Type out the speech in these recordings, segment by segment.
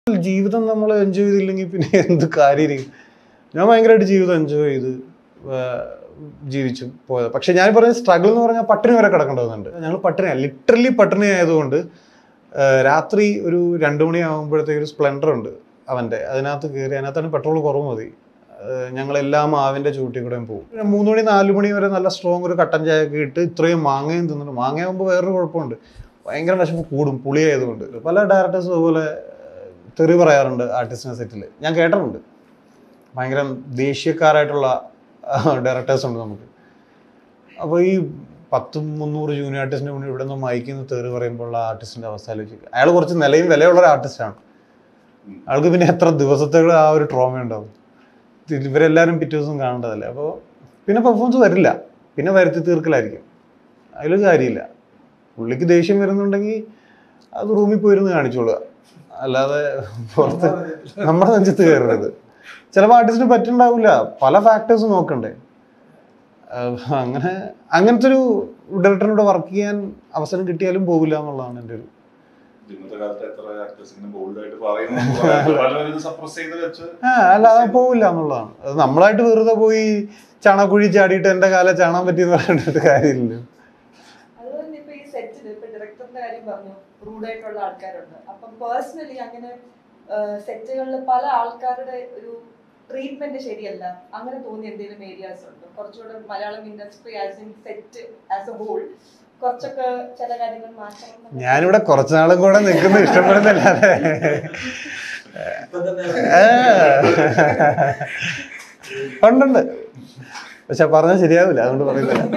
ജീവിതം നമ്മൾ എൻജോയ് ചെയ്തില്ലെങ്കിൽ പിന്നെ എന്ത് കാര്യം ഞാൻ ഭയങ്കരമായിട്ട് ജീവിതം എൻജോയ് ചെയ്ത് ആ, ജീവിച്ചു പോയത് പക്ഷെ ഞാൻ പറഞ്ഞ സ്ട്രഗിൾ എന്ന് പറഞ്ഞാൽ പട്ടിണി വരെ കിടക്കേണ്ടി വന്നിട്ടുണ്ട് ഞങ്ങൾ പട്ടിണിയാണ് ലിറ്ററലി പട്ടിണി ആയതുകൊണ്ട് ആ, രാത്രി ഒരു രണ്ട് മണിയാകുമ്പോഴത്തേക്ക് ഒരു സ്പ്ലെൻഡർ ഉണ്ട് അവൻ്റെ അതിനകത്ത് കയറി അതിനകത്താണ് പെട്രോൾ കുറവ് മതി ആ, ഞങ്ങളെല്ലാം മാവിൻ്റെ ചൂട്ടിൽ കൂടെയും പോകും പിന്നെ മൂന്ന് മണി നാല് മണി വരെ നല്ല സ്ട്രോങ് ഒരു കട്ടൻ ചായ ഒക്കെ ഇട്ട് ഇത്രയും മാങ്ങയും തിന്നിട്ട് മാങ്ങയാകുമ്പോൾ വേറൊരു കുഴപ്പമുണ്ട് ഭയങ്കര വിഷമം കൂടും പുളി ആയതുകൊണ്ട് പല ഡയറക്ടേഴ്സും അതുപോലെ തെറി പറയാറുണ്ട് ആർട്ടിസ്റ്റിനെ സെറ്റിൽ ഞാൻ കേട്ടിട്ടുണ്ട് ഭയങ്കര ദേഷ്യക്കാരായിട്ടുള്ള ഡയറക്ടേഴ്സ് ഉണ്ട് നമുക്ക് അപ്പോൾ ഈ പത്തും മുന്നൂറ് ജൂനിയർ ആർട്ടിസ്റ്റിന്റെ മുന്നിൽ ഇവിടെ നിന്ന് മയക്കുന്ന തെറി പറയുമ്പോൾ ഉള്ള ആർട്ടിസ്റ്റിന്റെ അവസ്ഥ ആലോചിക്കുക അയാൾ കുറച്ച് നിലയും വിലയുള്ള ഒരു ആർട്ടിസ്റ്റാണ് ആൾക്ക് പിന്നെ എത്ര ദിവസത്തേക്ക് ആ ഒരു ട്രോമ ഉണ്ടാവും ഇത് ഇവരെല്ലാവരും പിറ്റേ ദിവസം കാണേണ്ടതല്ലേ അപ്പോൾ പിന്നെ പെർഫോമൻസ് വരില്ല പിന്നെ വരുത്തി തീർക്കലായിരിക്കും അതിൽ കാര്യമില്ല പുള്ളിക്ക് ദേഷ്യം വരുന്നുണ്ടെങ്കിൽ അത് റൂമിൽ പോയിരുന്ന് കാണിച്ചോളുക അല്ലാതെ പുറത്ത് നമ്മുടെ നെഞ്ചത്ത് കയറരുത് ചിലപ്പോൾ ആർട്ടിസ്റ്റിന് പറ്റുണ്ടാവില്ല പല ഫാക്ടേഴ്സ് നോക്കണ്ടേ ആഹ് അങ്ങനെ അങ്ങനത്തെ ഒരു ഡയറക്ടറിനോട് വർക്ക് ചെയ്യാൻ അവസരം കിട്ടിയാലും പോകില്ല എന്നുള്ളതാണ് എൻ്റെ ഒരു ഇന്നത്തെ കാലത്ത് എത്ര ആക്ടേഴ്സ് ഇങ്ങനെ ബോൾഡ് ആയിട്ട് പറയുന്നു പലരും സപ്രസ് ചെയ്ത് വെച്ച് ആ അല്ലാതെ പോവില്ല എന്നുള്ളതാണ് അത് നമ്മളായിട്ട് വെറുതെ പോയി ചാണകുഴി ചാടിയിട്ട് എൻ്റെ കാലം ചാണാൻ പറ്റിയെന്ന് പറഞ്ഞിട്ട് കാര്യമില്ല അതുപോലെ തന്നെ ഇപ്പൊ ഈ സെറ്റിൽ ഇപ്പൊ ഡയറക്ടറിന്റെ കാര്യം പറഞ്ഞു റൂഡ് ആയിട്ടുള്ള ആൾക്കാരുണ്ട് അപ്പം പേഴ്സണലി അങ്ങനെ സെറ്റുകളിൽ പല ആൾക്കാരുടെ ഒരു ട്രീറ്റ്മെന്റ് ശരിയല്ല അങ്ങനെ തോന്നിയ എന്തെങ്കിലും ഏരിയാസ് ഉണ്ട് കുറച്ചുകൂടെ Malayalam industry as in set as a whole കുറച്ചൊക്കെ ചില കാര്യങ്ങൾ മാറ്റണം എന്നൊക്കെ ഞാനിവിടെ കുറച്ചു നാളും കൂടെ നിൽക്കുന്നത് ഇഷ്ടപ്പെടുന്നില്ലാതെ ഉണ്ടുണ്ട് പക്ഷെ പറഞ്ഞാൽ ശരിയാവില്ല അതുകൊണ്ട് പറയുന്നില്ല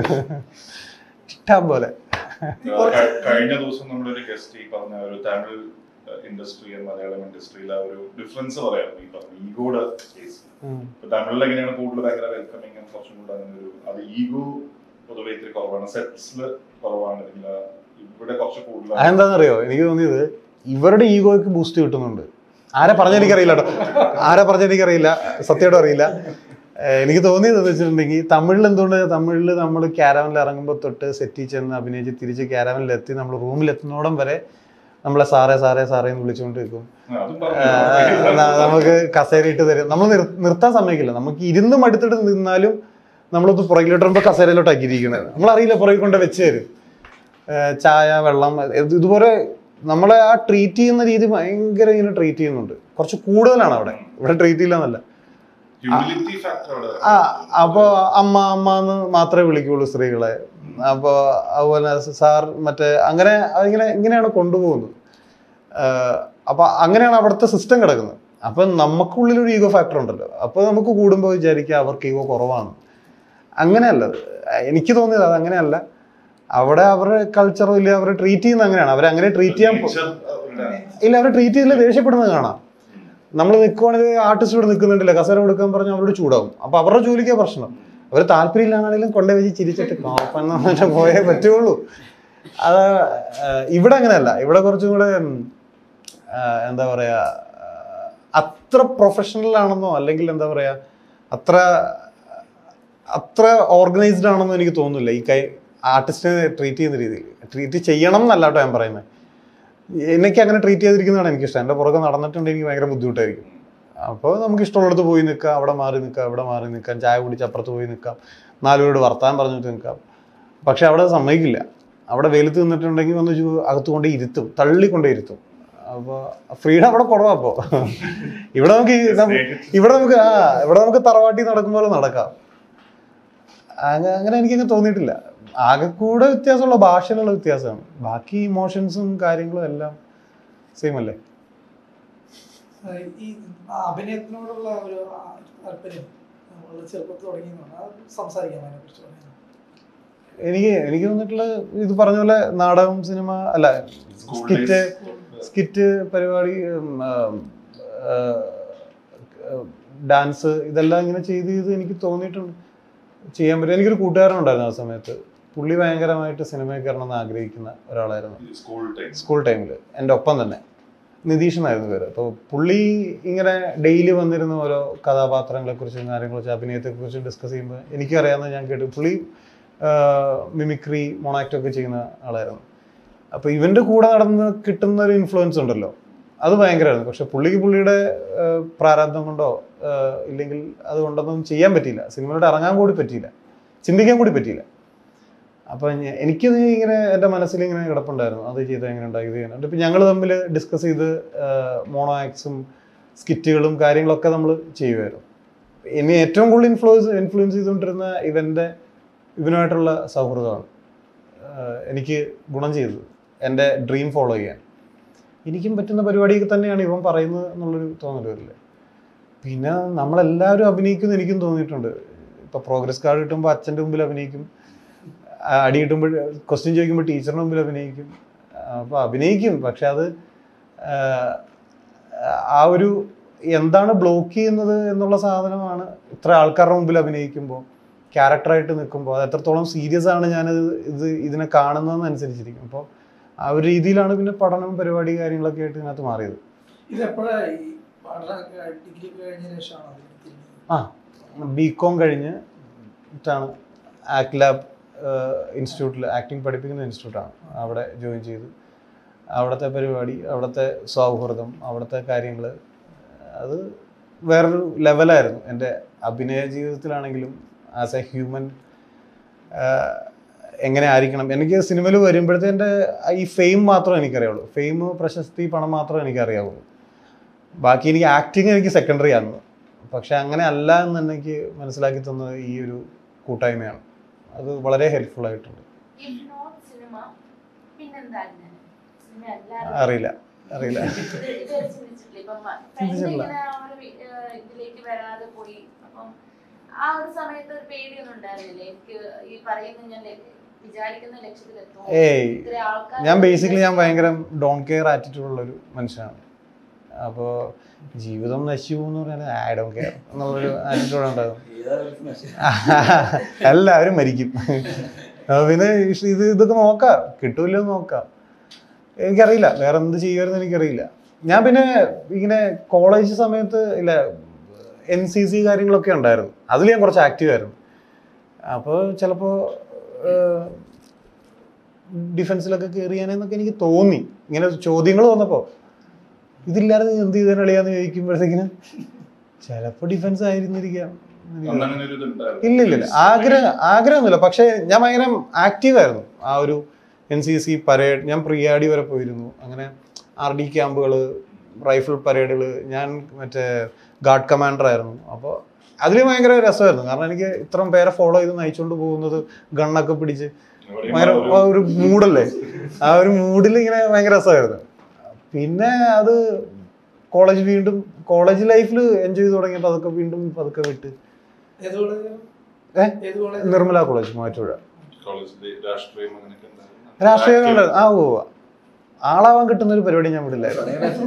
ഇഷ്ടം പോലെ ക- കഴിഞ്ഞ ദിവസം നമ്മളൊരു ഗസ്റ്റ് ഈ പറഞ്ഞ ഒരു തമിഴ് ഇൻഡസ്ട്രി മലയാളം ഇൻഡസ്ട്രിയിൽ ആ ഒരു ഡിഫറൻസ് പറയായിരുന്നു ഈ പറഞ്ഞ ഈഗോയുടെ കേസ് ഉം. ഇപ്പൊ തമിഴിൽ എങ്ങനെയാണ് കൂടുതൽ ഭയങ്കര വെൽക്കമിങ് കുറച്ചും കൂടെ അങ്ങനെ ഒരു അത് ഈഗോ പൊതുവെ ഇത്തിരി കുറവാണ് സെറ്റ്സിൽ കുറവാണ് അല്ലെങ്കിൽ ഇവിടെ കുറച്ച് കൂടുതലാണ് അതെന്താണെന്നറിയോ എനിക്ക് തോന്നിയത് ഇവരുടെ ഈഗോയ്ക്ക് ബൂസ്റ്റ് കിട്ടുന്നുണ്ട് ആരെ പറഞ്ഞ എനിക്കറിയില്ല കേട്ടോ ആരെ പറഞ്ഞ എനിക്കറിയില്ല സത്യമായിട്ടും അറിയില്ല ഏഹ് എനിക്ക് തോന്നിയത് എന്ന് വെച്ചിട്ടുണ്ടെങ്കിൽ തമിഴിൽ എന്തുകൊണ്ട് തമിഴിൽ നമ്മൾ ക്യാരവനിൽ ഇറങ്ങുമ്പോൾ തൊട്ട് സെറ്റിൽ ചെന്ന് അഭിനയിച്ച് തിരിച്ച് ക്യാരവനിൽ എത്തി നമ്മൾ റൂമിൽ എത്തുന്നോടം വരെ നമ്മളെ സാറേ സാറേ സാറേ എന്ന് വിളിച്ചുകൊണ്ട് നിൽക്കും അതും ഏഹ് ന- പറഞ്ഞു നമുക്ക് കസേര ഇട്ട് തരും നമ്മൾ നിർ- നിർത്താൻ സമ്മതിക്കില്ല നമുക്ക് ഇരുന്ന് മടുത്തിട്ട് നിന്നാലും നമ്മളൊന്ന് പുറകിലോട്ട് വരുമ്പോൾ കസേരയിലോട്ട് ആക്കിയിരിക്കുന്നത് നമ്മളറിയില്ല പുറകിൽ കൊണ്ട് വെച്ച് തരും ഏഹ് ചായ വെള്ളം ഇത് ഇതുപോലെ നമ്മളെ ആ ട്രീറ്റ് ചെയ്യുന്ന രീതി ഭയങ്കര ഇങ്ങനെ ട്രീറ്റ് ചെയ്യുന്നുണ്ട് കുറച്ച് കൂടുതലാണ് അവിടെ ഇവിടെ ട്രീറ്റ് ചെയ്യില്ല എന്നല്ല ഹ്യൂമിലിറ്റി ഫാക്ടർ അവിടെ ആ അപ്പോൾ അമ്മ അമ്മ എന്ന് മാത്രമേ വിളിക്കുള്ളൂ സ്ത്രീകളെ അപ്പോൾ അതുപോലെ സാർ മറ്റേ അങ്ങനെ അതിങ്ങനെ ഇങ്ങനെയാണ് കൊണ്ടുപോകുന്നത് അപ്പോൾ അങ്ങനെയാണ് അവിടുത്തെ സിസ്റ്റം കിടക്കുന്നത് അപ്പം നമുക്കുള്ളിൽ ഒരു ഈഗോ ഫാക്ടർ ഉണ്ടല്ലോ അപ്പോൾ നമുക്ക് കൂടുമ്പോൾ വിചാരിക്കുക അവർക്ക് ഈഗോ കുറവാണ് അങ്ങനെയല്ല അത്. എനിക്ക് തോന്നിയത് അത് അങ്ങനെയല്ല അവിടെ അവരുടെ കൾച്ചറോ ഇല്ല അവരെ ട്രീറ്റ് ചെയ്യുന്നത് അങ്ങനെയാണ് അവരെ അങ്ങനെ ട്രീറ്റ് ചെയ്യാൻ പോ- Nature അവരുടെ ഇല്ല അവരെ ട്രീറ്റ് ചെയ്തില്ല ദേഷ്യപ്പെടുന്നത് കാണാം നമ്മൾ നിൽക്കുവാണെങ്കിൽ ആർട്ടിസ്റ്റ് ഇവിടെ നിൽക്കുന്നുണ്ടല്ലോ കസേര കൊടുക്കാൻ പറഞ്ഞാൽ അവരോട് ചൂടാവും അപ്പൊ അവരുടെ ജോലിക്കാ പ്രശ്നം അവർ താല്പര്യമില്ലാണെങ്കിലും കൊണ്ടേ വെച്ച് ചിരിച്ചിട്ട് കോപ്പെന്ന് പറഞ്ഞിട്ട് പോയേ പറ്റുള്ളൂ അത് ആ, ഇവിടെ അങ്ങനെയല്ല ഇവിടെ കുറച്ചും കൂടെ ഉം, ആ, എന്താ പറയാ ആ, അത്ര പ്രൊഫഷണൽ ആണെന്നോ അല്ലെങ്കിൽ എന്താ പറയാ അത്ര അത്ര ഓർഗനൈസ്ഡ് ആണെന്നോ എനിക്ക് തോന്നുന്നില്ല ഈ കൈ ആർട്ടിസ്റ്റിനെ ട്രീറ്റ് ചെയ്യുന്ന രീതിയിൽ ട്രീറ്റ് ചെയ്യണം എന്നല്ല കേട്ടോ ഞാൻ പറയുന്നത് എനിക്ക് അങ്ങനെ ട്രീറ്റ് ചെയ്തിരിക്കുന്നതാണ് എനിക്കിഷ്ടം എൻ്റെ പുറകെ നടന്നിട്ടുണ്ട് എനിക്ക് ഭയങ്കര ബുദ്ധിമുട്ടായിരിക്കും അപ്പോൾ നമുക്ക് ഇഷ്ടമുള്ളിടത്ത് പോയി നിൽക്കാം അവിടെ മാറി നിൽക്കാം ഇവിടെ മാറി നിൽക്കാം ചായ കുടിച്ച് അപ്പുറത്ത് പോയി നിൽക്കാം നാലുപേരോട് വർത്താൻ പറഞ്ഞിട്ട് നിൽക്കാം പക്ഷെ അവിടെ സമ്മതിക്കില്ല അവിടെ വെയിലത്ത് നിന്നിട്ടുണ്ടെങ്കിൽ വന്ന് ചു- അകത്ത് കൊണ്ട് ഇരുത്തും തള്ളിക്കൊണ്ടേ ഇരുത്തും അപ്പോൾ ഫ്രീഡം അവിടെ കുറവാ അപ്പോൾ ഇവിടെ നമുക്ക് ഈ നം- ഇവിടെ നമുക്ക് ആ ഇവിടെ നമുക്ക് തറവാട്ടി നടക്കും പോലെ നടക്കാം അങ്ങ- അങ്ങനെ എനിക്കങ്ങ് തോന്നിയിട്ടില്ല ആകെ കൂടെ വ്യത്യാസമുള്ള ഭാഷയിലുള്ള വ്യത്യാസമാണ് ബാക്കി ഇമോഷൻസും കാര്യങ്ങളും എല്ലാം സെയിം അല്ലേ ആഹ് ഈ അഭിനയത്തിനോടുള്ള ഒരു ആ താല്പര്യം വളരെ ചെറുപ്പത്തിൽ തുടങ്ങിയതാണ് അത് സംസാരിക്കാം അതിനെ കുറിച്ച് പറയാം എനിക്ക് എനിക്ക് തോന്നിയിട്ടുള്ള ഇത് പറഞ്ഞ പോലെ നാടകം സിനിമ അല്ല School സ്കിറ്റ് days. സ്കിറ്റ് പരിപാടി ഉം, ആം, ആ, ഡാൻസ് ഇതെല്ലാം ഇങ്ങനെ ചെയ്ത് ചെയ്ത് എനിക്ക് തോന്നിയിട്ടുണ്ട് ചെയ്യാൻ പറ്റും എനിക്കൊരു കൂട്ടുകാരനുണ്ടായിരുന്നു ആ സമയത്ത് പുള്ളി ഭയങ്കരമായിട്ട് സിനിമയിൽ കയറണം എന്ന് ആഗ്രഹിക്കുന്ന ഒരാളായിരുന്നു സ്കൂൾ ടൈം സ്കൂൾ ടൈമിൽ എൻ്റെ ഒപ്പം തന്നെ നിതീഷ് എന്നായിരുന്നു പേര് അപ്പോൾ പുള്ളി ഇങ്ങനെ ഡെയിലി വന്നിരുന്ന ഓരോ കഥാപാത്രങ്ങളെ കുറിച്ചും കാര്യങ്ങളെക്കുറിച്ചും അഭിനയത്തെക്കുറിച്ചും ഡിസ്കസ് ചെയ്യുമ്പോൾ എനിക്കറിയാവുന്ന ഞാൻ കേട്ടു പുള്ളി മിമിക്രി മൊണാക്ട് ഒക്കെ ചെയ്യുന്ന ആളായിരുന്നു അപ്പോൾ ഇവൻ്റെ കൂടെ നടന്ന് കിട്ടുന്ന ഒരു ഇൻഫ്ലുവൻസ് ഉണ്ടല്ലോ അത് ഭയങ്കരമായിരുന്നു പക്ഷെ പുള്ളിക്ക് പുള്ളിയുടെ ആ, പ്രാരാബ്ദം കൊണ്ടോ ആ, ഇല്ലെങ്കിൽ അതുകൊണ്ടൊന്നും ചെയ്യാൻ പറ്റിയില്ല സിനിമയിലോട്ട് ഇറങ്ങാൻ കൂടി പറ്റിയില്ല ചിന്തിക്കാൻ കൂടി പറ്റിയില്ല അപ്പൊ ഞ- എനിക്കത് ഇങ്ങനെ എൻ്റെ മനസ്സിൽ ഇങ്ങനെ കിടപ്പുണ്ടായിരുന്നു അത് ചെയ്ത് എങ്ങനെ ഉണ്ടാക്കി ഇത് ചെയ്യാൻ ഇപ്പം ഞങ്ങൾ തമ്മിൽ ഡിസ്കസ് ചെയ്ത് മോണോ ആക്സും സ്കിറ്റുകളും കാര്യങ്ങളൊക്കെ നമ്മൾ ചെയ്യുമായിരുന്നു ഇനി ഏറ്റവും കൂടുതൽ ഇൻഫ്ലുവൻസ് ഇൻഫ്ലുവൻസ് ചെയ്തുകൊണ്ടിരുന്ന ഇവൻ്റെ ഇവനുമായിട്ടുള്ള സൗഹൃദമാണ് ആഹ് എനിക്ക് ഗുണം ചെയ്തത് എൻ്റെ ഡ്രീം ഫോളോ ചെയ്യാൻ എനിക്കും പറ്റുന്ന പരിപാടിയൊക്കെ തന്നെയാണ് ഇവൻ പറയുന്നത് എന്നുള്ളൊരു തോന്നൽ വരില്ലേ പിന്നെ നമ്മളെല്ലാവരും അഭിനയിക്കുമെന്ന് എനിക്കും തോന്നിയിട്ടുണ്ട് ഇപ്പൊ പ്രോഗ്രസ് കാർഡ് കിട്ടുമ്പോൾ അച്ഛൻ്റെ മുമ്പിൽ അഭിനയിക്കും ആ, അടി കിട്ടുമ്പോൾ ക്വസ്റ്റ്യൻ ചോദിക്കുമ്പോൾ ടീച്ചറിന്റെ മുമ്പിൽ അഭിനയിക്കും അപ്പോൾ അഭിനയിക്കും പക്ഷെ അത് ആ, ആ ഒരു എന്താണ് ബ്ലോക്ക് ചെയ്യുന്നത് എന്നുള്ള സാധനമാണ് ഇത്ര ആൾക്കാരുടെ മുമ്പിൽ അഭിനയിക്കുമ്പോൾ ക്യാരക്ടറായിട്ട് നിൽക്കുമ്പോൾ അത് എത്രത്തോളം സീരിയസ് ആണ് ഞാനത് ഇത് ഇതിനെ കാണുന്നതെന്ന് അനുസരിച്ചിരിക്കും അപ്പോൾ ആ ഒരു രീതിയിലാണ് പിന്നെ പഠനവും പരിപാടി കാര്യങ്ങളൊക്കെ ആയിട്ട് ഇതിനകത്ത് മാറിയത് ഇത് എപ്പോഴാ ഈ പഠനം ഡിഗ്രി കഴിഞ്ഞ ശേഷമാണ് അതിലേക്ക് തിരിഞ്ഞത്? ആ ബി കോം കഴിഞ്ഞ് ട്ടാണ് ആക്ട് ലാബ് ഇൻസ്റ്റിറ്റ്യൂട്ടിൽ ആക്ടിങ് പഠിപ്പിക്കുന്ന ഇൻസ്റ്റിറ്റ്യൂട്ടാണ് അവിടെ ജോയിൻ ചെയ്തു അവിടുത്തെ പരിപാടി അവിടുത്തെ സൗഹൃദം അവിടുത്തെ കാര്യങ്ങൾ അത് വേറൊരു ലെവലായിരുന്നു എൻ്റെ അഭിനയ ജീവിതത്തിലാണെങ്കിലും ആസ് എ ഹ്യൂമൻ എങ്ങനെ ആയിരിക്കണം എനിക്ക് സിനിമയിൽ വരുമ്പോഴത്തെ എൻ്റെ ഈ ഫെയിം മാത്രമേ എനിക്കറിയുള്ളൂ ഫെയിം പ്രശസ്തി പണം മാത്രമേ എനിക്കറിയാവുള്ളൂ ബാക്കി എനിക്ക് ആക്ടിങ് എനിക്ക് സെക്കൻഡറി ആണ് പക്ഷെ അങ്ങനെ അല്ല എന്ന് എനിക്ക് മനസ്സിലാക്കി തന്നത് ഈ ഒരു കൂട്ടായ്മയാണ് അത് വളരെ ഹെൽപ്ഫുൾ ആയിട്ടുണ്ട് If not cinema, പിന്നെന്താ അങ്ങനെ? സിനിമ അല്ലാതെ അറിയില്ല അറിയില്ല ഇത് ഇതുവരെ ചിന്തിച്ചിട്ടില്ലേ? ഇപ്പം friend ചിന്തിച്ചിട്ടില്ല. ഇങ്ങനെ ആ ഒരു വി- ഏഹ് ഇതിലേക്ക് വരാതെ പോയി അപ്പം ആ ഒരു സമയത്ത് ഒരു പേടിയൊന്നും ഉണ്ടായിരുന്നില്ലേ എനിക്ക് ഈ പറയുന്ന ഞാൻ ലെ- വിചാരിക്കുന്ന ലക്ഷ്യത്തിലെത്തുമോ ഏയ് ഇത്ര ആൾക്കാർ ഞാൻ ബേസിക്കലി ഞാൻ ഭയങ്കര ഡോൺ കെയർ ആറ്റിറ്റ്യൂഡ് ഉള്ള ഒരു മനുഷ്യനാണ് അപ്പോൾ ജീവിതം നശിച്ചു എന്ന് പറഞ്ഞാൽ ഐ ഡോൺ കെയർ എന്നുള്ളൊരു ആറ്റിറ്റ്യൂഡ് ഉണ്ടാകും എല്ലാവരും മരിക്കും അപ്പൊ പിന്നെ ഇഷ് ഇത് ഇതൊക്കെ നോക്കാം കിട്ടൂല്ലോ എന്ന് നോക്കാം എനിക്കറിയില്ല വേറെ എന്ത് ചെയ്യുമായിരുന്നു എനിക്കറിയില്ല ഞാൻ പിന്നെ ഇങ്ങനെ കോളേജ് സമയത്ത് ഇല്ല എൻ സി സി കാര്യങ്ങളൊക്കെ ഉണ്ടായിരുന്നു അതിൽ ഞാൻ കുറച്ച് ആക്റ്റീവ് ആയിരുന്നു അപ്പോൾ ചിലപ്പോൾ ഡിഫൻസിലൊക്കെ കയറിയാനെന്നൊക്കെ എനിക്ക് തോന്നി ഇങ്ങനെ ചോദ്യങ്ങൾ വന്നപ്പോൾ ഇതില്ലാതെ നീ എന്ത് ചെയ്താൽ കളിയാന്ന് ചോദിക്കുമ്പോഴത്തേക്കിനും ചിലപ്പോൾ ഡിഫൻസ് ആയിരുന്നിരിക്കാം എനിക്ക് അന്ന് അങ്ങനെ ഒരു ഇതുണ്ടായിരുന്നു ഇല്ല ഇല്ല ഇല്ല ആഗ്രഹം ആഗ്രഹമൊന്നുമില്ല പക്ഷേ ഞാൻ ഭയങ്കര ആക്റ്റീവ് ആയിരുന്നു ആ ഒരു എൻ സി സി പരേഡ് ഞാൻ പ്രിയാടി വരെ പോയിരുന്നു അങ്ങനെ ആർ ഡി ക്യാമ്പുകൾ റൈഫിൾ പരേഡുകൾ ഞാൻ മറ്റേ ഗാർഡ് കമാൻഡർ ആയിരുന്നു അപ്പോൾ അതിൽ ഭയങ്കര രസമായിരുന്നു കാരണം എനിക്ക് ഇത്രയും പേരെ ഫോളോ ചെയ്ത് നയിച്ചുകൊണ്ട് പോകുന്നത് ഗണ്ണൊക്കെ പിടിച്ച് ഇവിടെയും ഭയങ്കര ആ ഒരു- ആ ഒരു മൂഡല്ലേ ആ ഒരു മൂഡിൽ ഇങ്ങനെ ഭയങ്കര രസമായിരുന്നു പിന്നെ അത് കോളേജ് വീണ്ടും കോളേജ് ലൈഫിൽ എൻജോയ് ചെയ്ത് തുടങ്ങിയപ്പോൾ അതൊക്കെ വീണ്ടും പതുക്കെ വിട്ട് ഏത് കോളേജ് ഏ? ഏത് കോളേജ് നിർമ്മല കോളേജ് മൂവാറ്റുപുഴ കോളേജില് രാഷ്ട്രീയം അങ്ങനെയൊക്കെ ഉണ്ടായിരുന്നു. രാഷ്ട്രീയം Active. കൊണ്ട് ആ ഓ ആളാവാൻ കിട്ടുന്ന ഒരു പരിപാടി ഞാൻ വിടില്ലായിരുന്നു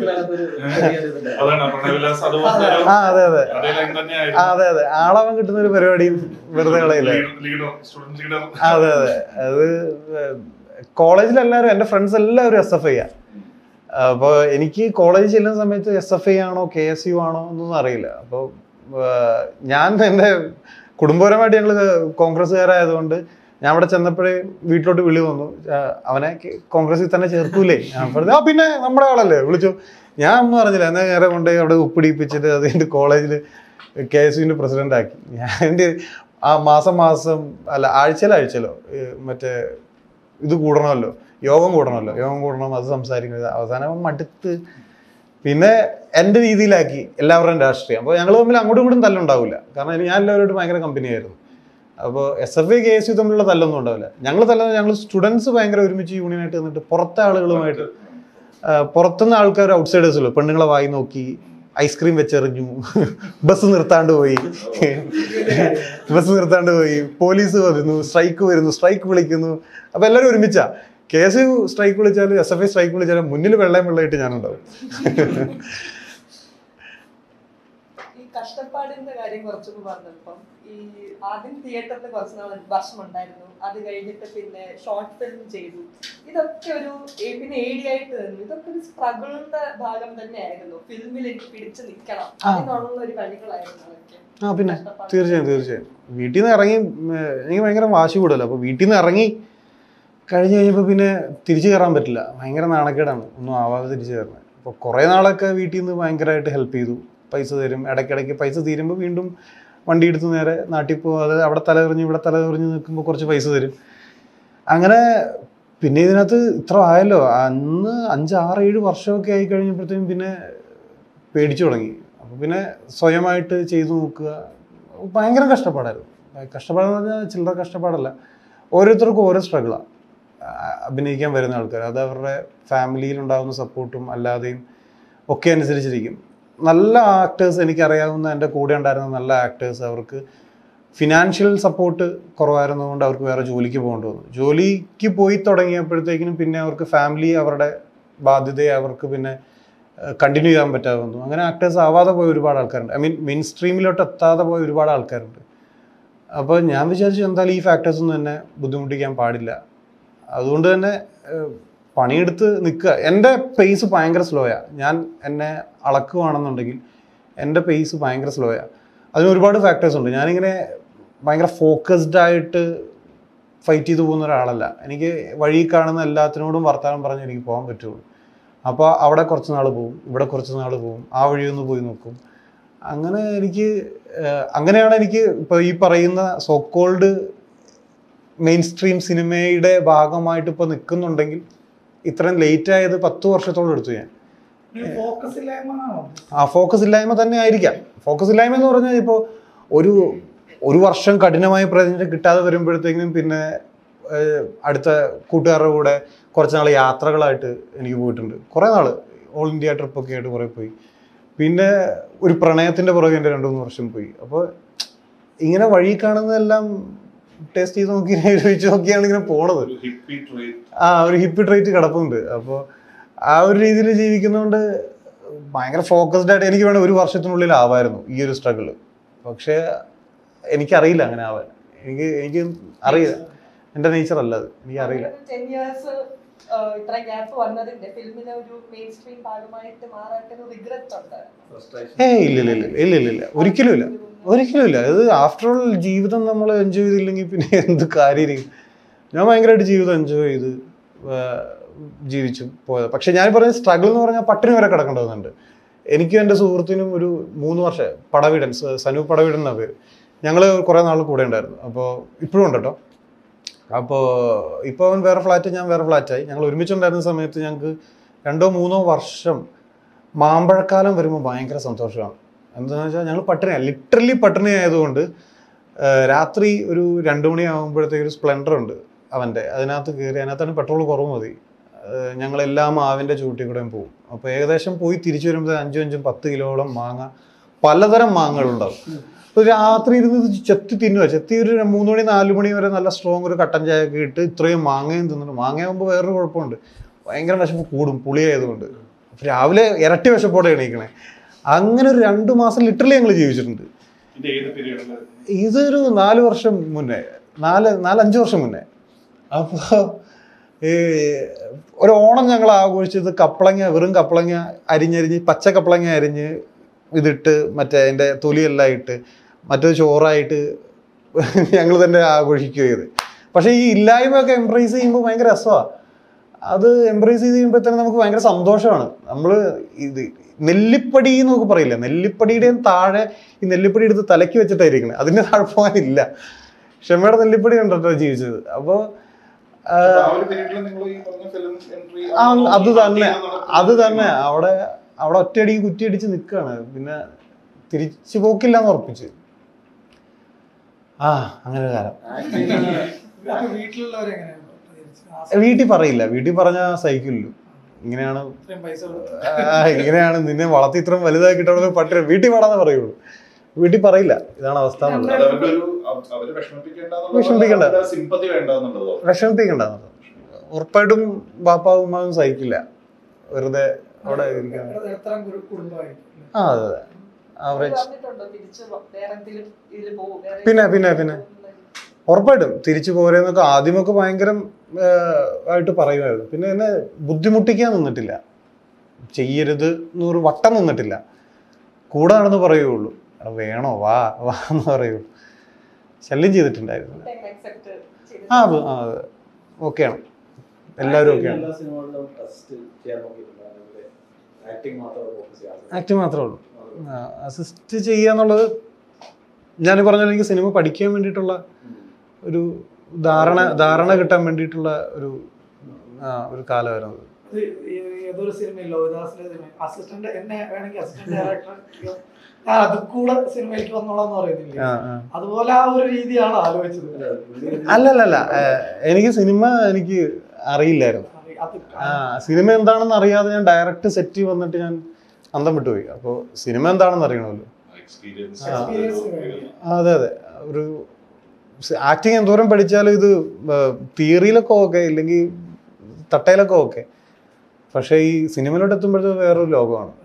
അതാണ് പ്രണയവിലാസ് അതുപോലെ ആ അതെ അതെ അതേ ലൈൻ ആ തന്നെയായിരുന്നു അതെ അതെ ആളാവാൻ കിട്ടുന്ന ഒരു പരിപാടി വെറുതെ കളയില്ല ലീഡർ സ്റ്റുഡന്റ് ലീഡർ അതെ അതെ അത് കോളേജിൽ എല്ലാവരും എൻ്റെ ഫ്രണ്ട്സ് എല്ലാവരും എസ് എഫ് ഐ ആ അപ്പോൾ എനിക്ക് കോളേജിൽ ചെല്ലുന്ന സമയത്ത് എസ് എഫ് ഐ ആണോ കെ എസ് യു ആണോ എന്നൊന്നും അറിയില്ല അപ്പോൾ ഞാൻ എൻ്റെ കുടുംബപരമായിട്ട് ഞങ്ങൾ കോൺഗ്രസ്സുകാരായതുകൊണ്ട് ഞാൻ അവിടെ ചെന്നപ്പോഴേ വീട്ടിലോട്ട് വിളി വന്നു ആ, അവനെ കെ- കോൺഗ്രസിൽ തന്നെ ചേർക്കൂലേ ഞാൻ പറഞ്ഞു ആ പിന്നെ നമ്മുടെ ആളല്ലേ വിളിച്ചു ഞാൻ ഒന്നും അറിഞ്ഞില്ല എന്നാൽ നേരെ കൊണ്ടുപോയി അവിടെ ഉപ്പിടിപ്പിച്ചിട്ട് അത് എൻ്റെ കോളേജിൽ കെ എസ് യുവിൻ്റെ പ്രസിഡന്റ് ആക്കി ഞാൻ എൻ്റെ ആ മാസം മാസം അല്ല ആഴ്ചയിലോ ആഴ്ചയിലോ ഈ മറ്റേ ഇത് കൂടണമല്ലോ യോഗം കൂടണമല്ലോ യോഗം കൂടണം അത് സംസാരിക്കുന്നത് അവസാനം അവൻ മടുത്ത് പിന്നെ എൻ്റെ രീതിയിലാക്കി എല്ലാവരുടെയും രാഷ്ട്രീയം അപ്പോൾ ഞങ്ങൾ തമ്മിൽ അങ്ങോട്ടും ഇങ്ങോട്ടും തല്ലുണ്ടാവില്ല കാരണം എനിക്ക് ഞാൻ എല്ലാവരോടും ഭയങ്കര കമ്പനിയായിരുന്നു അപ്പോൾ S F I K S U തമ്മിലുള്ള തല്ലൊന്നും ഉണ്ടാവില്ല ഞങ്ങൾ തല്ലുന്ന ഞങ്ങൾ സ്റ്റുഡൻസ് ഭയങ്കര ഒരുമിച്ച് യൂണിയനായിട്ട് നിന്നിട്ട് പുറത്തെ ആളുകളുമായിട്ട് ആ, പുറത്തുനിന്ന് ആൾക്കാർ ഔട്ട്സൈഡേഴ്സല്ലോ പെണ്ണുങ്ങളെ വായി നോക്കി ഐസ്ക്രീം വെച്ചെറിഞ്ഞു ബസ് നിർത്താണ്ട് പോയി ബസ് നിർത്താണ്ട് പോയി പോലീസ് വരുന്നു സ്ട്രൈക്ക് വരുന്നു സ്ട്രൈക്ക് വിളിക്കുന്നു അപ്പൊ എല്ലാവരും ഒരുമിച്ചാ കെ എസ് യു സ്ട്രൈക്ക് വിളിച്ചാലും എസ് എഫ് ഐ സ്ട്രൈക്ക് വിളിച്ചാലും മുന്നിൽ വെള്ളയും വെള്ളമായിട്ട് ഞാനുണ്ടാവും ഈ കഷ്ടപ്പാടിന്റെ കാര്യം കുറച്ചൊക്കെ പറഞ്ഞപ്പം ഈ ആദ്യം തിയേറ്ററിൽ കുറച്ച് നാൾ വർഷം ഉണ്ടായിരുന്നു അത് കഴിഞ്ഞിട്ട് പിന്നെ ഷോർട്ട് ഫിലിം ചെയ്തു ഇതൊക്കെ ഒരു ഏ- പിന്നെ ഏടിയായിട്ട് നിന്നു ഇതൊക്കെ ഒരു സ്ട്രഗിളിന്റെ ഭാഗം തന്നെയായിരുന്നു ഫിലിമിൽ എനിക്ക് പിടിച്ചു നിൽക്കണം ആ. അതിനുള്ള ഒരു വഴികളായിരുന്നു അതൊക്കെ ആ പിന്നെ കഷ്ടപ്പാട്. തീർച്ചയായും തീർച്ചയായും വീട്ടിൽ നിന്ന് ഇറങ്ങി ഉം, എനിക്ക് ഭയങ്കര വാശി കൂടുതലോ അപ്പോൾ വീട്ടിൽ നിന്ന് ഇറങ്ങി കഴിഞ്ഞ് കഴിഞ്ഞപ്പോൾ പിന്നെ തിരിച്ചു കയറാൻ പറ്റില്ല ഭയങ്കര നാണക്കേടാണ് ഒന്നും ആവാതെ തിരിച്ചു കയറുന്നത് അപ്പോൾ കുറേ നാളൊക്കെ വീട്ടിൽ നിന്ന് ഭയങ്കരമായിട്ട് ഹെൽപ്പ് ചെയ്തു പൈസ തരും ഇടയ്ക്കിടയ്ക്ക് പൈസ തീരുമ്പോൾ വീണ്ടും വണ്ടി എടുത്ത് നേരെ നാട്ടിൽ പോകാതെ അവിടെ തലകറിഞ്ഞ് ഇവിടെ തലകറിഞ്ഞ് നിൽക്കുമ്പോൾ കുറച്ച് പൈസ തരും അങ്ങനെ പിന്നെ ഇതിനകത്ത് ഇത്ര ആയല്ലോ അന്ന് അഞ്ച് ആറ് ഏഴ് വർഷമൊക്കെ ആയി കഴിഞ്ഞപ്പോഴത്തേക്കും പിന്നെ പേടിച്ചു തുടങ്ങി അപ്പോൾ പിന്നെ സ്വയമായിട്ട് ചെയ്തു നോക്കുക ഭയങ്കര കഷ്ടപ്പാടായിരുന്നു കഷ്ടപ്പാടെന്ന് പറഞ്ഞാൽ ചില്ലറ കഷ്ടപ്പാടല്ല ഓരോരുത്തർക്കും ഓരോ സ്ട്രഗിളാണ് അഭിനയിക്കാൻ വരുന്ന ആൾക്കാർ അത് അവരുടെ ഫാമിലിയിൽ ഉണ്ടാകുന്ന സപ്പോർട്ടും അല്ലാതെയും ഒക്കെ അനുസരിച്ചിരിക്കും നല്ല ആക്ടേഴ്സ് എനിക്കറിയാവുന്ന എൻ്റെ കൂടെ ഉണ്ടായിരുന്ന നല്ല ആക്ടേഴ്സ് അവർക്ക് ഫിനാൻഷ്യൽ സപ്പോർട്ട് കുറവായിരുന്നതുകൊണ്ട് അവർക്ക് വേറെ ജോലിക്ക് പോകേണ്ടി വന്നു ജോലിക്ക് പോയി തുടങ്ങിയപ്പോഴത്തേക്കിനും പിന്നെ അവർക്ക് ഫാമിലി അവരുടെ ബാധ്യതയെ അവർക്ക് പിന്നെ കണ്ടിന്യൂ ചെയ്യാൻ പറ്റാതെ വന്നു അങ്ങനെ ആക്ടേഴ്സ് ആവാതെ പോയ ഒരുപാട് ആൾക്കാരുണ്ട് ഐ മീൻ മെയിൻ സ്ട്രീമിലോട്ട് എത്താതെ പോയ ഒരുപാട് ആൾക്കാരുണ്ട് അപ്പോൾ ഞാൻ വിചാരിച്ചു എന്തായാലും ഈ ഫാക്ടേഴ്സ് ഒന്നും എന്നെ ബുദ്ധിമുട്ടിക്കാൻ പാടില്ല അതുകൊണ്ട് തന്നെ ഏഹ്, പണിയെടുത്ത് നിൽക്കുക എൻ്റെ പേസ് ഭയങ്കര സ്ലോയാണ് ഞാൻ എന്നെ അളക്കുകയാണെന്നുണ്ടെങ്കിൽ എൻ്റെ പേസ് ഭയങ്കര സ്ലോയാണ് അതിന് ഒരുപാട് ഫാക്ടേഴ്സ് ഉണ്ട് ഞാനിങ്ങനെ ഭയങ്കര ഫോക്കസ്ഡ് ആയിട്ട് ഫൈറ്റ് ചെയ്തു പോകുന്ന ഒരാളല്ല എനിക്ക് വഴി കാണുന്ന എല്ലാത്തിനോടും വർത്തമാനം പറഞ്ഞ് എനിക്ക് പോകാൻ പറ്റുള്ളൂ അപ്പോൾ അവിടെ കുറച്ച് നാൾ പോവും ഇവിടെ കുറച്ച് നാൾ പോവും ആ വഴി ഒന്ന് പോയി നോക്കും അങ്ങനെ എനിക്ക് ഏഹ്, അങ്ങനെയാണ് എനിക്ക് ഇപ്പോൾ ഈ പറയുന്ന സോക്കോൾഡ് മെയിൻ സ്ട്രീം സിനിമയുടെ ഭാഗമായിട്ട് ഇപ്പോൾ നിൽക്കുന്നുണ്ടെങ്കിൽ ഇത്രയും ലേറ്റ് ആയത് പത്ത് വർഷത്തോളം എടുത്തു ഞാൻ ഫോക്കസ് ഇല്ലായ്മ ആണോ ആ ഫോക്കസ് ഇല്ലായ്മ തന്നെ ആയിരിക്കാം ഫോക്കസ് ഇല്ലായ്മ എന്ന് പറഞ്ഞാൽ ഇപ്പോൾ ഒരു ഒരു വർഷം കഠിനമായി പ്രയത്നിച്ച് കിട്ടാതെ വരുമ്പോഴത്തേക്കും പിന്നെ ഏഹ്, അടുത്ത കൂട്ടുകാരുടെ കൂടെ കുറച്ച് നാൾ യാത്രകളായിട്ട് എനിക്ക് പോയിട്ടുണ്ട് കുറേ നാൾ ഓൾ ഇന്ത്യ ട്രിപ്പൊക്കെ ആയിട്ട് കുറേ പോയി പിന്നെ ഒരു പ്രണയത്തിൻ്റെ പുറകെ എൻ്റെ രണ്ട് മൂന്ന് വർഷം പോയി അപ്പോൾ ഇങ്ങനെ വഴി കാണുന്നതെല്ലാം ടേസ്റ്റ് ചെയ്ത് നോക്കി രുചിച്ച് നോക്കിയാണ് ഇങ്ങനെ പോണത് ഒരു ഹിപ്പി ട്രീറ്റ് ആ ഒരു ഹിപ്പ് ട്രേറ്റ് കിടപ്പുണ്ട് അപ്പോൾ ആ ഒരു രീതിയിൽ ജീവിക്കുന്നതുകൊണ്ട് ഭയങ്കര ഫോക്കസ്ഡ് ആയിട്ട് എനിക്ക് വേണം ഒരു വർഷത്തിനുള്ളിൽ ആവായിരുന്നു ഈ ഒരു സ്ട്രഗിൾ പക്ഷേ എനിക്കറിയില്ല അങ്ങനെ ആവാൻ എനിക്ക് എനിക്ക് അറിയില്ല എൻ്റെ നേച്ചർ അല്ല അത് എനിക്കറിയില്ല ടെൻ ഇയേഴ്സ് ഇത്ര ഗ്യാപ്പ് വന്നതിന്റെ ഫിലിമിനെ ഒരു മെയിൻ സ്ട്രീം ഭാഗമായിട്ട് മാറാൻ റിഗ്രറ്റ് ഉണ്ട് ഏ ഇല്ല ഇല്ല ഇല്ല ഇല്ല ഇല്ല ഇല്ല ഒരിക്കലും ഇല്ല ഒരിക്കലും ഇല്ല ഇത് ആഫ്റ്റർ ഓൾ ജീവിതം നമ്മൾ എൻജോയ് ചെയ്തില്ലെങ്കിൽ പിന്നെ എന്ത് കാര്യമായിരിക്കും ഞാൻ ഭയങ്കരമായിട്ട് ജീവിതം എൻജോയ് ചെയ്ത് ആ, ജീവിച്ചു പോയത് പക്ഷെ ഞാൻ പറഞ്ഞ സ്ട്രഗിൾ എന്ന് പറഞ്ഞാൽ പട്ടിണി വരെ കിടക്കേണ്ടി വന്നിട്ടുണ്ട് എനിക്കും എൻ്റെ സുഹൃത്തിനും ഒരു മൂന്ന് വർഷം പടവീടൻ സ- സനു പടവീടൻ എന്നാ പേര് ഞങ്ങൾ കുറേ നാൾ കൂടെ ഉണ്ടായിരുന്നു അപ്പോൾ ഇപ്പോഴും ഉണ്ട് കേട്ടോ അപ്പോൾ ഇപ്പോൾ അവൻ വേറെ ഫ്ലാറ്റ് ഞാൻ വേറെ ഫ്ലാറ്റായി ഞങ്ങൾ ഒരുമിച്ചുണ്ടായിരുന്ന സമയത്ത് ഞങ്ങൾക്ക് രണ്ടോ മൂന്നോ വർഷം മാമ്പഴക്കാലം വരുമ്പോൾ ഭയങ്കര സന്തോഷമാണ് എന്താണെന്ന് വെച്ചാൽ ഞങ്ങൾ പട്ടിണിയാണ് ലിറ്ററലി പട്ടിണി ആയതുകൊണ്ട് ആ, രാത്രി ഒരു രണ്ട് മണിയാകുമ്പോഴത്തേക്ക് ഒരു സ്പ്ലെൻഡർ ഉണ്ട് അവൻ്റെ അതിനകത്ത് കയറി അതിനകത്താണ് പെട്രോൾ കുറവ് മതി ആ, ഞങ്ങളെല്ലാം മാവിൻ്റെ ചൂട്ടിൽ കൂടെയും പോകും അപ്പോൾ ഏകദേശം പോയി തിരിച്ചു വരുമ്പോൾ അഞ്ചും അഞ്ചും പത്ത് കിലോളം മാങ്ങ പലതരം മാങ്ങകളുണ്ടാവും അപ്പോൾ രാത്രി ഇരുന്ന് ഇത് ചെത്തി തിന്നുക ചെത്തി ഒരു മൂന്ന് മണി നാല് മണി വരെ നല്ല സ്ട്രോങ് ഒരു കട്ടൻ ചായ ഒക്കെ ഇട്ട് ഇത്രയും മാങ്ങയും തിന്നിട്ട് മാങ്ങയാകുമ്പോൾ വേറൊരു കുഴപ്പമുണ്ട് ഭയങ്കര വിശപ്പ് കൂടും പുളിയായതുകൊണ്ട് അപ്പോൾ രാവിലെ ഇരട്ടി വിശപ്പോടെ എണീക്കണേ അങ്ങനെ ഒരു രണ്ട് മാസം ലിറ്ററലി ഞങ്ങൾ ജീവിച്ചിട്ടുണ്ട് ഇത് ഏത് പീരീഡിൽ ഇതൊരു നാല് വർഷം മുന്നേ നാല് നാലഞ്ച് വർഷം മുന്നേ അപ്പോൾ ഈ ഒരു ഓണം ഞങ്ങൾ ആഘോഷിച്ചത് കപ്പളങ്ങ വെറും കപ്പളങ്ങ അരിഞ്ഞരിഞ്ഞ് പച്ച കപ്പളങ്ങ അരിഞ്ഞ് ഇതിട്ട് മറ്റേ അതിൻ്റെ തൊലിയെല്ലാം ഇട്ട് മറ്റൊരു ചോറായിട്ട് ഞങ്ങൾ തന്നെ ആഘോഷിക്കുക ചെയ്ത് പക്ഷേ ഈ ഇല്ലായ്മയൊക്കെ എംബ്രേസ് ചെയ്യുമ്പോൾ ഭയങ്കര രസമാണ് അത് എംബ്രേസ് ചെയ്ത് കഴിയുമ്പോൾ തന്നെ നമുക്ക് ഭയങ്കര സന്തോഷമാണ് നമ്മൾ ഇത് നെല്ലിപ്പടി എന്നൊക്കെ പറയില്ല നെല്ലിപ്പടിയുടെയും താഴെ ഈ നെല്ലിപ്പടി എടുത്ത് തലയ്ക്ക് വെച്ചിട്ടായിരിക്കണേ അതിൻ്റെ താഴെ പോകാനില്ല ക്ഷമയുടെ നെല്ലിപ്പടി കണ്ടിട്ടോ ജീവിച്ചത് അപ്പോൾ ആ ഒരു പീരീഡിൽ നിങ്ങൾ ഈ പറഞ്ഞ ഫിലിം എൻട്രി ആ, അത് തന്നെ അത് തന്നെ അവിടെ അവിടെ ഒറ്റയടിക്ക് കുറ്റിയടിച്ച് നിൽക്കുകയാണ് പിന്നെ തിരിച്ചു പോക്കില്ല എന്ന് ഉറപ്പിച്ച് ആ അങ്ങനെ ഒരു കാലം അപ്പൊ വീട്ടിലുള്ളവരെങ്ങനെയാണ് പ്രതികരിച്ചത്? ആ വീട്ടിൽ പറയില്ല വീട്ടിൽ പറഞ്ഞാൽ സഹിക്കില്ലു ഇങ്ങനെയാണ് ഇത്രയും പൈസ കൊടുത്ത് ആ, ഇങ്ങനെയാണ് നിന്നെ വളർത്തി ഇത്രയും വലുതാക്കിയിട്ടുള്ള പട്ടി വീട്ടിൽ പാടാന്ന് പറയുള്ളൂ വീട്ടിൽ പറയില്ല ഇതാണ് അവസ്ഥ എന്നുള്ളത് അത് അവരുടെ ഒരു അവ- അവര് വിഷമിപ്പിക്കേണ്ട വിഷമിപ്പിക്കണ്ട. സിമ്പതി വേണ്ട എന്നുള്ളതോ വിഷമിപ്പിക്കണ്ട ഉറപ്പായിട്ടും ബാപ്പാവും ഉമ്മാവും സഹിക്കില്ല വെറുതെ അവിടെ ഇരിക്കാൻ ഇടത്തരം കുരു- കുടുംബമായിരിക്കും അല്ലേ? ആ അതെ അതെ ആവറേജ് പറഞ്ഞിട്ടുണ്ടോ തിരിച്ച് വേറെ എന്തെങ്കിലും ഇതിൽ പോകും വേറെ പിന്നെ, പിന്നെ, പിന്നെ. ഉറപ്പായിട്ടും തിരിച്ചു പോരെന്നൊക്കെ ആദ്യമൊക്കെ ഭയങ്കര ആയിട്ട് പറയുമായിരുന്നു പിന്നെ എന്നെ ബുദ്ധിമുട്ടിക്കാൻ നിന്നിട്ടില്ല ചെയ്യരുത് എന്നൊരു വട്ടം നിന്നിട്ടില്ല കൂടെ നടന്ന് പറയുള്ളൂ എടാ വേണോ വാ വാ എന്ന് പറയുള്ളൂ ശല്യം ചെയ്തിട്ടുണ്ടായിരുന്നു accept ചെയ്ത് ആ അത് ആ അതെ ഓക്കെയാണ് എല്ലാവരും ഓക്കെയാണ് എല്ലാ സിനിമകളിലും അസിസ്റ്റ് ചെയ്യാൻ നോക്കിയിട്ടുണ്ടായിരുന്നു ആക്ടിങ് മാത്രമേ ഫോക്കസ് ചെയ്യാറ് ആക്ട് മാത്രമേ ഉള്ളൂ അസിസ്റ്റ് ചെയ്യുക എന്നുള്ളത് ഞാൻ പറഞ്ഞ പോലെ എനിക്ക് സിനിമ പഠിക്കാൻ വേണ്ടിയിട്ടുള്ള ഒരു ധാരണ ധാരണ കിട്ടാൻ വേണ്ടിയിട്ടുള്ള ഒരു ആ, ഒരു കാലമായിരുന്നു അത്. ഇത് ഈ- ഏതൊരു സിനിമയിൽ ലോഹിദാസിന്റെ സിനിമ അസിസ്റ്റന്റ് എന്നെ വേണമെങ്കിൽ അസിസ്റ്റന്റ് ഡയറക്ടർ ഞാൻ അത് കൂടെ സിനിമയിലേക്ക് വന്നോളാന്ന് പറയുന്നില്ലേ ആ, ആ. അതുപോലെ ആ ഒരു രീതിയാണ് ആലോചിച്ചത് അല്ലല്ലല്ല ഏഹ്, എനിക്ക് സിനിമ എനിക്ക് അറിയില്ലായിരുന്നു അത് ആ സിനിമ എന്താണെന്ന് അറിയാതെ ഞാൻ ഡയറക്റ്റ് സെറ്റ് വന്നിട്ട് ഞാൻ അന്തം വിട്ടുപോയി അപ്പോൾ സിനിമ എന്താണെന്ന് അറിയണമല്ലോ എക്സ്പീരിയൻസ് Experience ആ, അതെ അതെ ഒരു ആക്ടിങ് എന്തോരം പഠിച്ചാലും ഇത് തിയറിയിലൊക്കെ ഓക്കെ ഇല്ലെങ്കിൽ തട്ടയിലൊക്കെ ഓക്കെ പക്ഷേ ഈ സിനിമയിലോട്ട് എത്തുമ്പോഴത്തെ വേറൊരു ലോകമാണ്